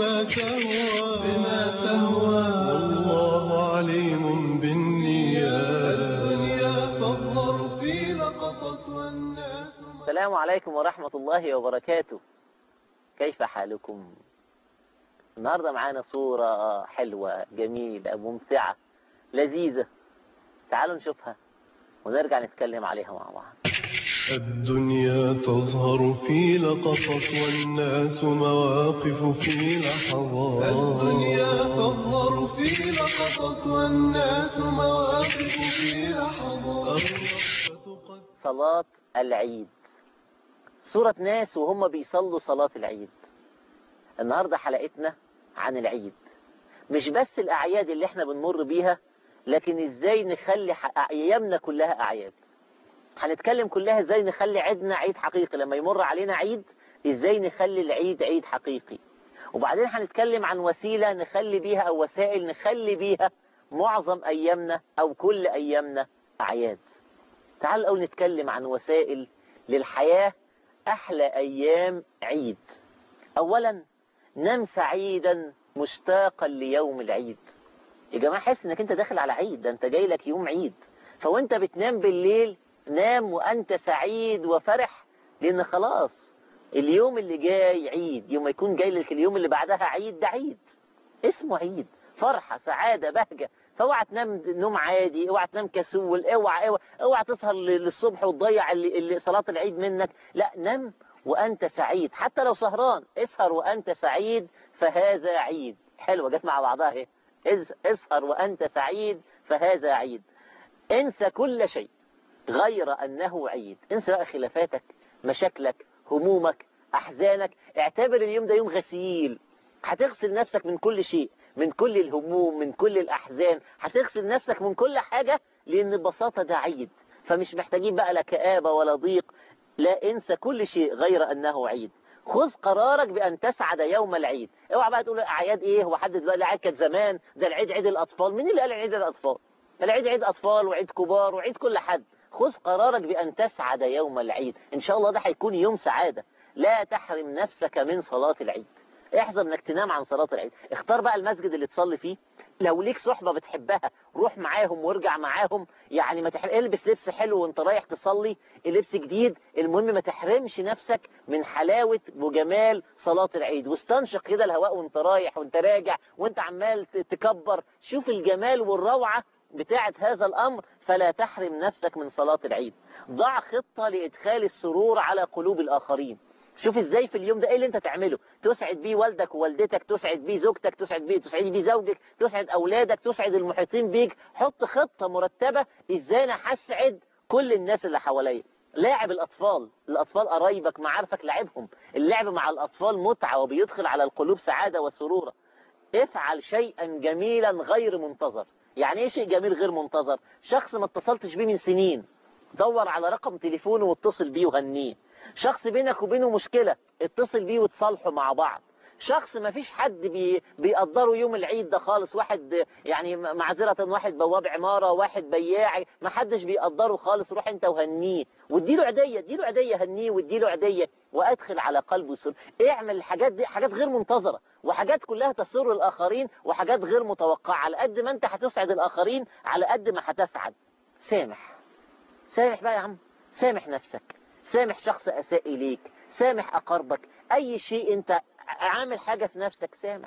بما تهوى بما تهوى والله عليم بالنيات الدنيا تظهر في لقطة والناس السلام عليكم ورحمة الله وبركاته كيف حالكم النهاردة معانا صورة حلوة جميلة ممتعة لذيذة تعالوا نشوفها ونرجع نتكلم عليها مع بعض الدنيا تظهر في لقطة والناس مواقف في لحظات الدنيا تظهر في لقطة والناس مواقف في لحظات صلاة العيد صورة ناس وهم بيصلوا صلاة العيد النهاردة حلقتنا عن العيد مش بس الأعياد اللي احنا بنمر بيها لكن ازاي نخلي ح- أيامنا كلها أعياد هنتكلم كلها ازاي نخلي عيدنا عيد حقيقي لما يمر علينا عيد ازاي نخلي العيد عيد حقيقي وبعدين هنتكلم عن وسيلة نخلي بيها او وسائل نخلي بيها معظم ايامنا او كل ايامنا اعياد تعال الاول نتكلم عن وسائل للحياة احلى ايام عيد اولا نم سعيدا مشتاقا ليوم العيد يا جماعة حس انك انت داخل على عيد ده انت جاي لك يوم عيد فوانت بتنام بالليل نام وانت سعيد وفرح لان خلاص اليوم اللي جاي عيد يوم ما يكون جاي لك اليوم اللي بعدها عيد ده عيد اسمه عيد فرحة سعادة بهجة فاوعى تنام نوم عادي اوعى تنام كسول اوعى اوعى, اوعى تسهر للصبح وتضيع اللي, اللي صلاة العيد منك لا نم وانت سعيد حتى لو سهران اسهر وانت سعيد فهذا عيد حلوة جت مع بعضها اهي اس- اسهر وانت سعيد فهذا عيد انسى كل شيء غير أنه عيد انسى بقى خلافاتك مشاكلك همومك أحزانك اعتبر اليوم ده يوم غسيل هتغسل نفسك من كل شيء من كل الهموم من كل الأحزان هتغسل نفسك من كل حاجة لأن ببساطة ده عيد فمش محتاجين بقى لا كآبة ولا ضيق لا انسى كل شيء غير أنه عيد خذ قرارك بأن تسعد يوم العيد اوعى بقى تقول أعياد إيه هو حد دلوقتي العيد كانت زمان ده العيد عيد الأطفال مين اللي قال عيد الأطفال العيد عيد أطفال وعيد كبار وعيد كل حد خذ قرارك بأن تسعد يوم العيد إن شاء الله ده هيكون يوم سعادة لا تحرم نفسك من صلاة العيد احذر انك تنام عن صلاة العيد اختار بقى المسجد اللي تصلي فيه لو ليك صحبة بتحبها روح معاهم وارجع معاهم يعني ما تحرم البس لبس حلو وانت رايح تصلي لبس جديد المهم ما تحرمش نفسك من حلاوة وجمال صلاة العيد واستنشق كده الهواء وانت رايح وانت راجع وانت عمال تكبر شوف الجمال والروعة بتاعة هذا الأمر فلا تحرم نفسك من صلاة العيد ضع خطة لإدخال السرور على قلوب الآخرين شوف ازاي في اليوم ده ايه اللي انت تعمله تسعد بيه والدك ووالدتك تسعد بيه زوجتك تسعد بيه تسعد بيه زوجك تسعد اولادك تسعد المحيطين بيك حط خطة مرتبة ازاي انا هسعد كل الناس اللي حواليا لاعب الأطفال الأطفال قرايبك معارفك لعبهم اللعب مع الأطفال متعة وبيدخل على القلوب سعادة وسرورة افعل شيئا جميلا غير منتظر يعني ايه شيء جميل غير منتظر شخص ما اتصلتش بيه من سنين دور على رقم تليفونه واتصل بيه وهنيه شخص بينك وبينه مشكلة اتصل بيه وتصالحوا مع بعض شخص ما فيش حد بي بيقدره يوم العيد ده خالص واحد يعني معذرة واحد بواب عمارة واحد بياع ما حدش بيقدره خالص روح انت وهنيه واديله عدية اديله عدية هنيه واديله عدية وادخل على قلبه سر اعمل الحاجات دي حاجات غير منتظرة وحاجات كلها تسر الآخرين وحاجات غير متوقعة على قد ما انت هتسعد الآخرين على قد ما هتسعد سامح سامح بقى يا عم سامح نفسك سامح شخص أساء إليك سامح أقربك أي شيء أنت عامل حاجة في نفسك سامح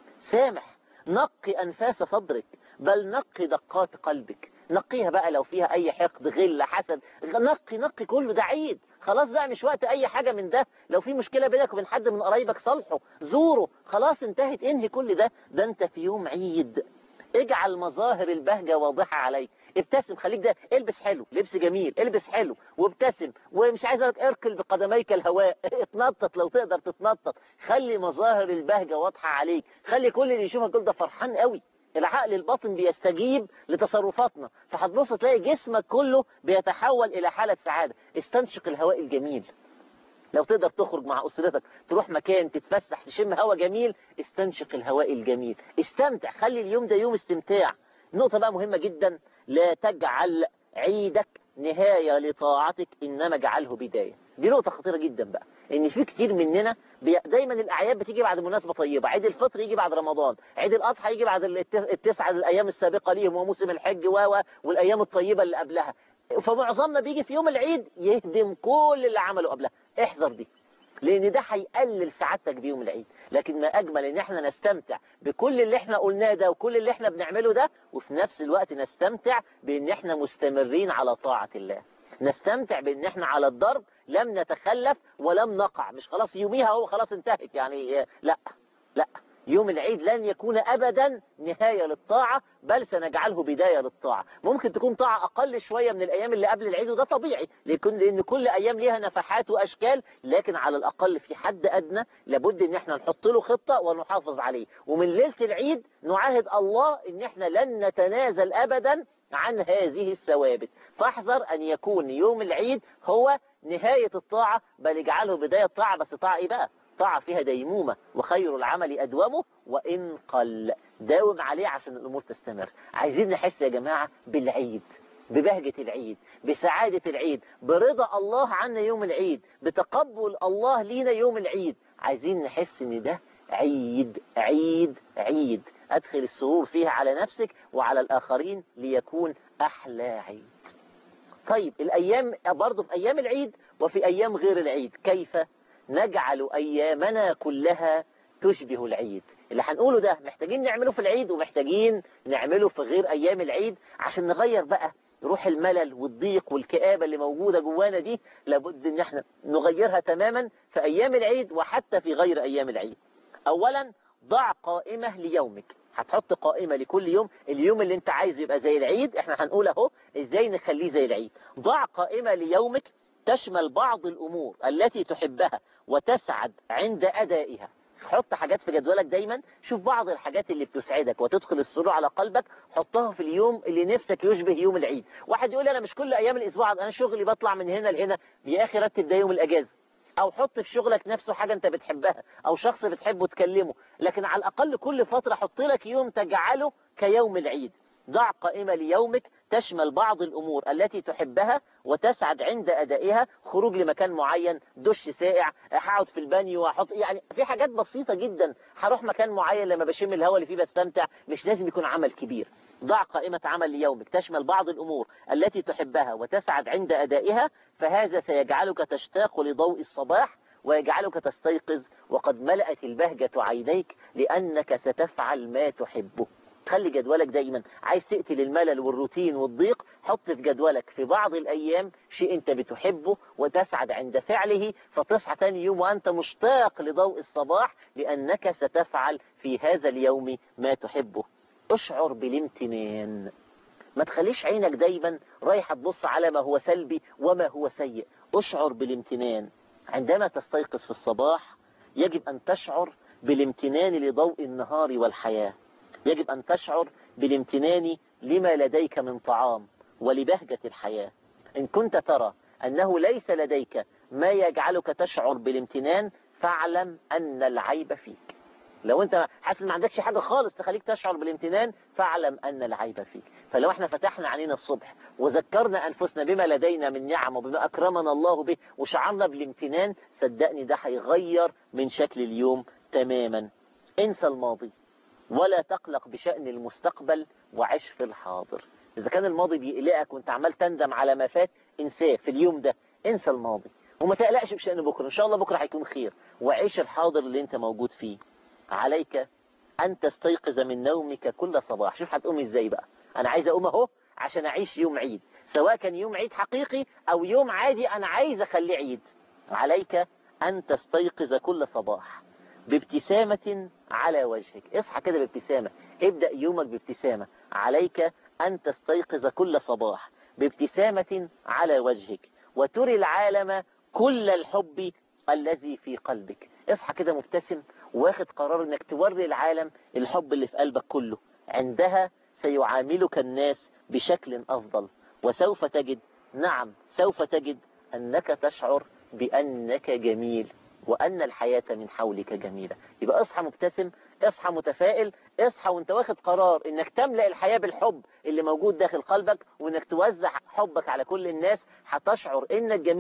سامح نقي أنفاس صدرك بل نقي دقات قلبك نقيها بقى لو فيها أي حقد غل حسد نقي نقي كله ده عيد خلاص بقى مش وقت أي حاجة من ده لو في مشكلة بينك وبين حد من قرايبك صالحه زوره خلاص انتهت انهي كل ده ده انت في يوم عيد اجعل مظاهر البهجة واضحة عليك ابتسم خليك ده البس حلو لبس جميل البس حلو وابتسم ومش عايز اقولك اركل بقدميك الهواء اتنطط لو تقدر تتنطط خلي مظاهر البهجة واضحة عليك خلي كل اللي يشوفك يقول ده فرحان قوي العقل الباطن بيستجيب لتصرفاتنا فهتبص تلاقي جسمك كله بيتحول إلى حالة سعادة استنشق الهواء الجميل لو تقدر تخرج مع أسرتك تروح مكان تتفسح تشم هواء جميل استنشق الهواء الجميل استمتع خلي اليوم ده يوم استمتاع نقطة بقى مهمة جدا لا تجعل عيدك نهاية لطاعتك إنما اجعله بداية دي نقطة خطيرة جدا بقى ان في كتير مننا بي... دايما الاعياد بتيجي بعد مناسبة طيبة عيد الفطر يجي بعد رمضان عيد الاضحى يجي بعد الت- التسعة الايام السابقة ليهم وموسم الحج و و- والايام الطيبة اللي قبلها فمعظمنا بيجي في يوم العيد يهدم كل اللي عمله قبلها احذر دي لان ده هيقلل سعادتك بيوم العيد لكن ما اجمل ان احنا نستمتع بكل اللي احنا قلناه ده وكل اللي احنا بنعمله ده وفي نفس الوقت نستمتع بان احنا مستمرين على طاعة الله نستمتع بان احنا على الضرب لم نتخلف ولم نقع مش خلاص يوميها هو خلاص انتهت يعني لا لا يوم العيد لن يكون أبدا نهاية للطاعة بل سنجعله بداية للطاعة ممكن تكون طاعة أقل شوية من الأيام اللي قبل العيد وده طبيعي لكن لأن كل أيام ليها نفحات وأشكال لكن على الأقل في حد أدنى لابد أن احنا نحط له خطة ونحافظ عليه ومن ليلة العيد نعاهد الله أن احنا لن نتنازل أبدا عن هذه الثوابت فاحذر أن يكون يوم العيد هو نهاية الطاعة بل اجعله بداية طاعة بس طاعة إيه بقى طاعة فيها ديمومة وخير العمل أدومه وإن قل داوم عليه عشان الأمور تستمر عايزين نحس يا جماعة بالعيد ببهجة العيد بسعادة العيد برضا الله عنا يوم العيد بتقبل الله لينا يوم العيد عايزين نحس ان ده عيد عيد عيد أدخل السرور فيها على نفسك وعلى الآخرين ليكون أحلى عيد طيب الأيام برضه في أيام العيد وفي أيام غير العيد كيف نجعل أيامنا كلها تشبه العيد اللي هنقوله ده محتاجين نعمله في العيد ومحتاجين نعمله في غير أيام العيد عشان نغير بقى روح الملل والضيق والكآبة اللي موجودة جوانا دي لابد ان احنا نغيرها تماما في أيام العيد وحتى في غير أيام العيد أولا ضع قائمة ليومك هتحط قائمة لكل يوم اليوم اللي انت عايز يبقى زي العيد احنا هنقول اهو ازاي نخليه زي العيد ضع قائمة ليومك تشمل بعض الأمور التي تحبها وتسعد عند أدائها حط حاجات في جدولك دايما شوف بعض الحاجات اللي بتسعدك وتدخل السرور على قلبك حطها في اليوم اللي نفسك يشبه يوم العيد واحد يقول لي انا مش كل ايام الاسبوع انا شغلي بطلع من هنا لهنا يا اخي رتب ده يوم الاجازه او حط في شغلك نفسه حاجة انت بتحبها او شخص بتحبه تكلمه لكن على الاقل كل فترة حط لك يوم تجعله كيوم العيد ضع قائمة ليومك تشمل بعض الأمور التي تحبها وتسعد عند أدائها خروج لمكان معين دش سائع هقعد في البانيو وأحط يعني في حاجات بسيطة جدا هروح مكان معين لما بشم الهواء اللي فيه بستمتع مش لازم يكون عمل كبير ضع قائمة عمل ليومك تشمل بعض الأمور التي تحبها وتسعد عند أدائها فهذا سيجعلك تشتاق لضوء الصباح ويجعلك تستيقظ وقد ملأت البهجة عينيك لأنك ستفعل ما تحبه خلي جدولك دايما عايز تقتل الملل والروتين والضيق حط في جدولك في بعض الأيام شيء أنت بتحبه وتسعد عند فعله فتصحى تاني يوم وأنت مشتاق لضوء الصباح لأنك ستفعل في هذا اليوم ما تحبه اشعر بالامتنان ما تخليش عينك دايما رايحة تبص على ما هو سلبي وما هو سيء اشعر بالامتنان عندما تستيقظ في الصباح يجب أن تشعر بالامتنان لضوء النهار والحياة يجب أن تشعر بالامتنان لما لديك من طعام ولبهجة الحياة إن كنت ترى أنه ليس لديك ما يجعلك تشعر بالامتنان فاعلم أن العيب فيك لو انت حاسس ما عندكش حاجة خالص تخليك تشعر بالامتنان فاعلم أن العيب فيك فلو احنا فتحنا علينا الصبح وذكرنا أنفسنا بما لدينا من نعم وبما أكرمنا الله به وشعرنا بالامتنان صدقني ده هيغير من شكل اليوم تماما انسى الماضي ولا تقلق بشأن المستقبل وعش في الحاضر إذا كان الماضي بيقلقك وانت عمال تندم على ما فات انساه في اليوم ده انسى الماضي وما تقلقش بشأن بكرة إن شاء الله بكرة هيكون خير وعيش الحاضر اللي انت موجود فيه عليك أن تستيقظ من نومك كل صباح شوف هتقوم ازاي بقى أنا عايز أقوم أهو عشان أعيش يوم عيد سواء كان يوم عيد حقيقي أو يوم عادي أنا عايز أخليه عيد عليك أن تستيقظ كل صباح بابتسامة على وجهك اصحى كده بابتسامة ابدأ يومك بابتسامة عليك أن تستيقظ كل صباح بابتسامة على وجهك وتري العالم كل الحب الذي في قلبك اصحى كده مبتسم واخد قرار انك توري العالم الحب اللي في قلبك كله عندها سيعاملك الناس بشكل أفضل وسوف تجد نعم سوف تجد أنك تشعر بأنك جميل وأن الحياة من حولك جميلة يبقى اصحى مبتسم اصحى متفائل اصحى وانت واخد قرار انك تملأ الحياة بالحب اللي موجود داخل قلبك وانك توزع حبك على كل الناس هتشعر انك جميل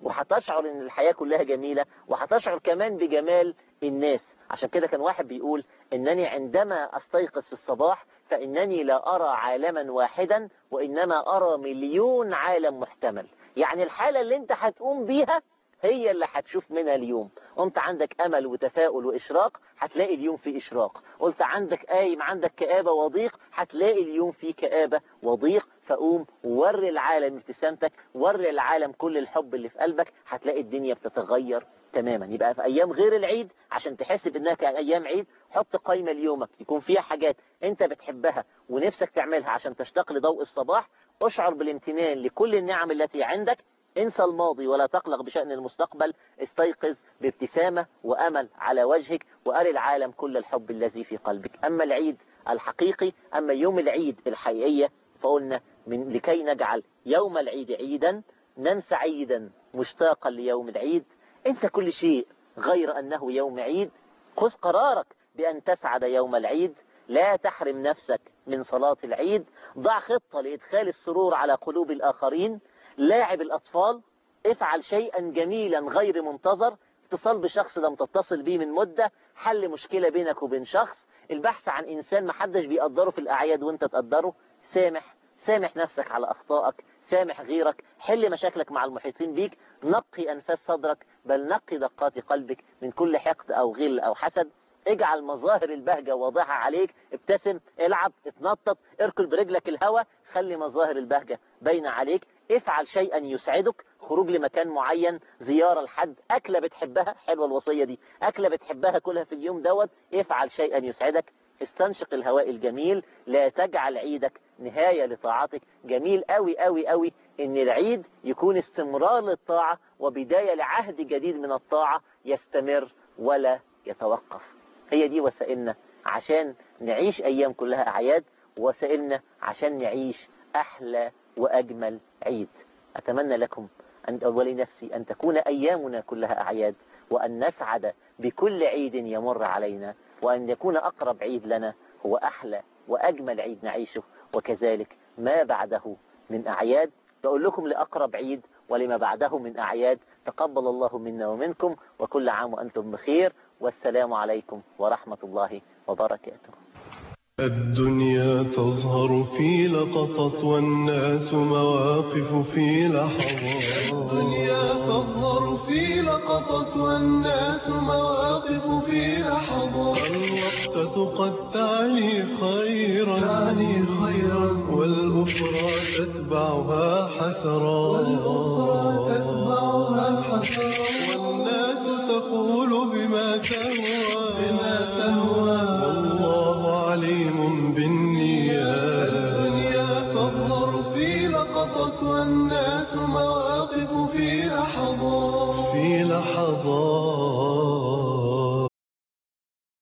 وهتشعر ان الحياة كلها جميلة وهتشعر كمان بجمال الناس عشان كده كان واحد بيقول انني عندما استيقظ في الصباح فانني لا ارى عالما واحدا وانما ارى مليون عالم محتمل يعني الحالة اللي انت هتقوم بيها هي اللي هتشوف منها اليوم قمت عندك امل وتفاؤل واشراق هتلاقي اليوم فيه اشراق قلت عندك قايم عندك كآبة وضيق هتلاقي اليوم فيه كآبة وضيق فقوم وري العالم ابتسامتك وري العالم كل الحب اللي في قلبك هتلاقي الدنيا بتتغير تماما يبقى في ايام غير العيد عشان تحس بانها ايام عيد حط قائمة ليومك يكون فيها حاجات انت بتحبها ونفسك تعملها عشان تشتاق لضوء الصباح اشعر بالامتنان لكل النعم التي عندك انسى الماضي ولا تقلق بشأن المستقبل استيقظ بابتسامة وأمل على وجهك وأري العالم كل الحب الذي في قلبك أما العيد الحقيقي أما يوم العيد الحقيقية فقلنا من لكي نجعل يوم العيد عيدا ننسى عيدا مشتاقا ليوم العيد انسى كل شيء غير أنه يوم عيد خذ قرارك بأن تسعد يوم العيد لا تحرم نفسك من صلاة العيد ضع خطة لإدخال السرور على قلوب الآخرين لاعب الأطفال افعل شيئا جميلا غير منتظر اتصال بشخص لم تتصل به من مدة حل مشكلة بينك وبين شخص البحث عن إنسان محدش بيقدره في الأعياد وانت تقدره سامح سامح نفسك على أخطائك سامح غيرك حل مشاكلك مع المحيطين بيك نقي أنفاس صدرك بل نقي دقات قلبك من كل حقد أو غل أو حسد اجعل مظاهر البهجة واضحة عليك ابتسم العب اتنطط اركل برجلك الهوا خلي مظاهر البهجة باينة عليك افعل شيئا يسعدك خروج لمكان معين زيارة لحد أكلة بتحبها حلوة الوصية دي أكلة بتحبها كلها في اليوم دوت افعل شيئا يسعدك استنشق الهواء الجميل لا تجعل عيدك نهاية لطاعتك جميل قوي قوي قوي ان العيد يكون استمرار للطاعة وبداية لعهد جديد من الطاعة يستمر ولا يتوقف هي دي وسائلنا عشان نعيش أيام كلها أعياد وسائلنا عشان نعيش أحلى وأجمل عيد أتمنى لكم أن ولنفسي أن تكون أيامنا كلها أعياد وأن نسعد بكل عيد يمر علينا وأن يكون أقرب عيد لنا هو أحلى وأجمل عيد نعيشه وكذلك ما بعده من أعياد بقول لكم لأقرب عيد ولما بعده من أعياد تقبل الله منا ومنكم وكل عام وأنتم بخير والسلام عليكم ورحمة الله وبركاته الدنيا تظهر في لقطة والناس مواقف في لحظات الدنيا تظهر في لقطة والناس مواقف في لحظات الوقتة قد تعني خيرا تعني خيرا والأخرى تتبعها حسرات والأخرى تتبعها حسرات والناس تقول بما تهوى بما تهوى والله عليم بالنيات الدنيا تظهر في لقطة والناس مواقف في لحظات في لحظات